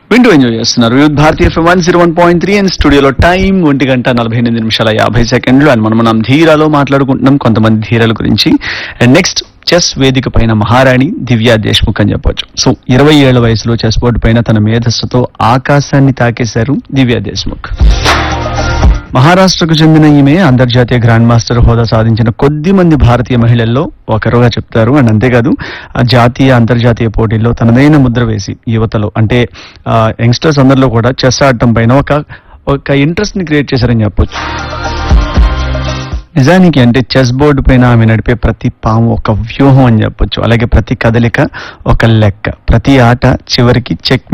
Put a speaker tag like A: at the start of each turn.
A: వింటూ ఎంజాయ్ చేస్తున్నారు యూత్ భారతీయ FM one zero one point three and స్టూడియోలో టైం ఒంటి గంట నలభై ఎనిమిది నిమిషాల యాభై సెకండ్లు అండ్ మనం మనం ధీరాలో మాట్లాడుకుంటున్నాం కొంతమంది ధీరల గురించి అండ్ నెక్స్ట్ చెస్ వేదిక పైన మహారాణి దివ్యా దేశ్ముఖ్ అని చెప్పొచ్చు సో ఇరవై ఏళ్ల వయసులో చెస్ బోర్డు పైన తన మేధస్సుతో ఆకాశాన్ని తాకేశారు దివ్యా దేశ్ముఖ్ మహారాష్ట్రకు చెందిన ఈమె అంతర్జాతీయ గ్రాండ్ మాస్టర్ హోదా సాధించిన కొద్ది మంది భారతీయ మహిళల్లో ఒకరుగా చెప్తారు అండ్ అంతేకాదు ఆ జాతీయ అంతర్జాతీయ పోటీల్లో తనదైన ముద్ర వేసి యువతలో అంటే యంగ్స్టర్స్ అందరిలో కూడా చెస్ ఆడటం పైన ఒక ఒక ఇంట్రెస్ట్ ని క్రియేట్ చేశారని చెప్పొచ్చు నిజానికి అంటే చెస్ బోర్డు పైన ఆమె నడిపే ప్రతి పాము ఒక వ్యూహం అని చెప్పొచ్చు అలాగే ప్రతి కదలిక ఒక లెక్క ప్రతి ఆట చివరికి చెక్